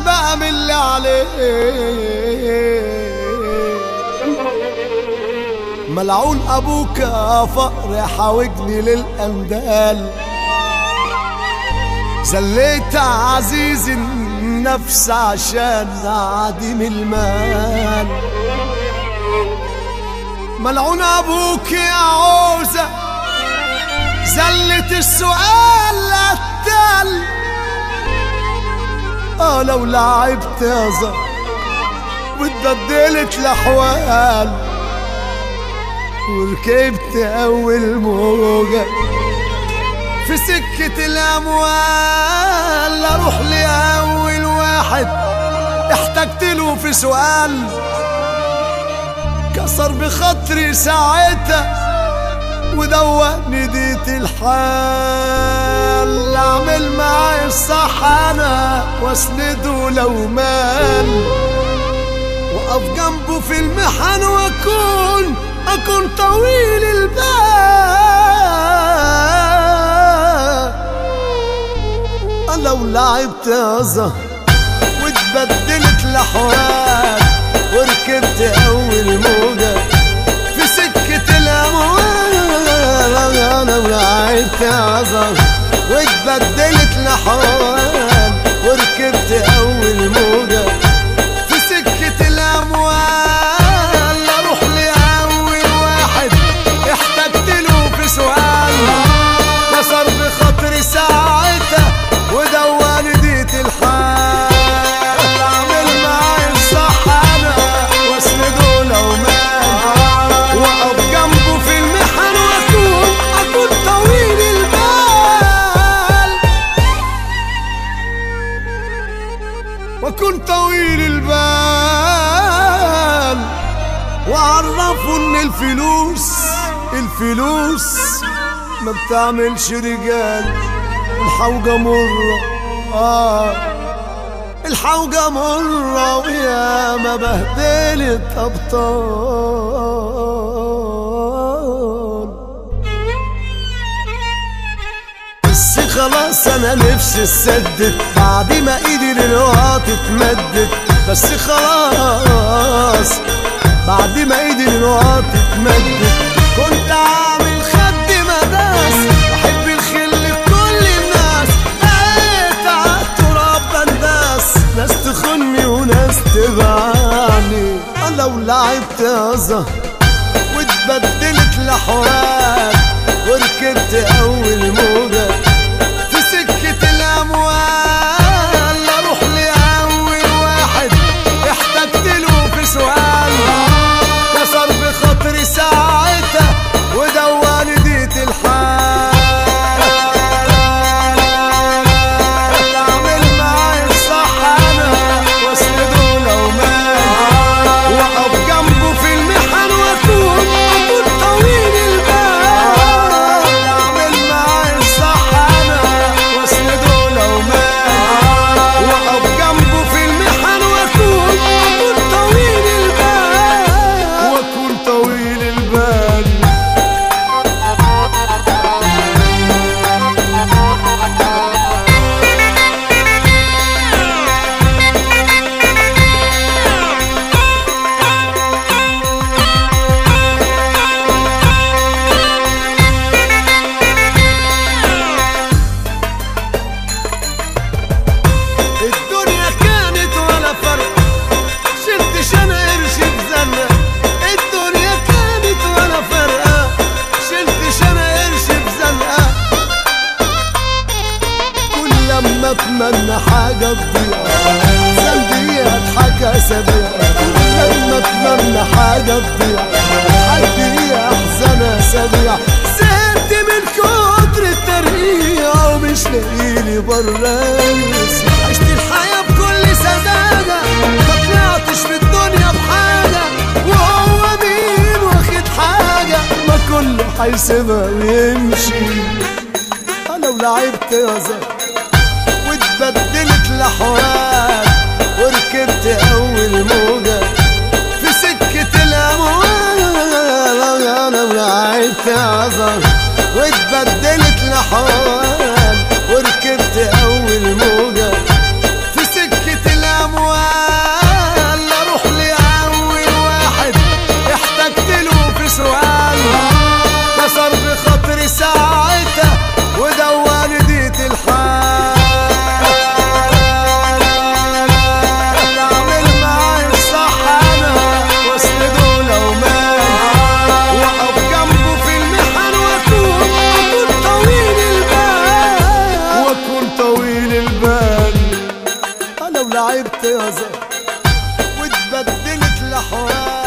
بقى من اللي عليه ملعون ابوك يا فقر حاوجني للاندال زليت عزيز النفس عشان عديم المال ملعون ابوك يا عوزة زلت السؤال قتل اه لو لعبت يا زهر واتبدلت الاحوال وركبت اول موجة في سكة الاموال اروح لاول واحد احتجت له في سؤال كسر بخاطري ساعتها ودوقني ديت الحال اعمل معاي الصح انا واسنده لو مال واقف جنبه في المحن واكون اكون طويل البال لو لعبت يا زهر واتبدلت الاحوال وركبت اول موجة في سكة الاموال انا ولعبت يا زهر واتبدلت الاحوال وركبت اول موجة في سكة الاموال اروح لاول واحد احتجت له في سؤال كسر بخاطري ساعتها ودواني ديت الحال اعمل معاي الصح انا واسنده لو مال واقف جنبه في المحن واكون اكون طويل البال واكون طويل البال وعرفوا ان الفلوس الفلوس ما بتعملش رجال الحوجة مرة آه الحوجة مرة ويا ما بهدلت أبطال بس خلاص أنا نفسي اتسدد بعد ما إيدي للوقت اتمدت بس خلاص بعد ما ايدي للوقت اتمدت كنت عامل خد مداس بحب الخل لكل الناس بقيت عالتراب بنداس ناس تخني وناس تبعني لو لعبت يا زهر واتبدلت الاحوال وركبت اول موجة في سكة الاموال اروح لاول واحد احتجت له في سؤال كسر بخاطري ساعتها ودواني ديت الحال اعمل معاي الصح انا واسنده لو مال واقف جنبه في المحن واكون اكون طويل البال اعمل معاي الصح انا واسنده لو مال واقف جنبه في المحن واكون اكون طويل البال واكون طويل البال الدنيا كانت ولا فرق شلت شنا قرش بزنة الدنيا كانت ولا فرقة شلت شنا قرش بزنقة كل لما اتمنى حاجة تضيع ذنبي اضحك اسابيع لما اتمنى حاجة تضيع حد احزن اسابيع زهقت من كتر الترقيع ومش لاقيلي برانس عشت الحياة بكل سذاجة ما طلعتش في الدنيا بحاجة وهو مين واخد حاجة ما كله هيسيبها ويمشي لو لعبت يا زهر واتبدلت الاحوال وركبت اول موجة في سكة الاموال انا ولعبت يا زهر واتبدلت الاحوال وركبت اول موجة في سكة الاموال تهزر واتبدلت الاحوال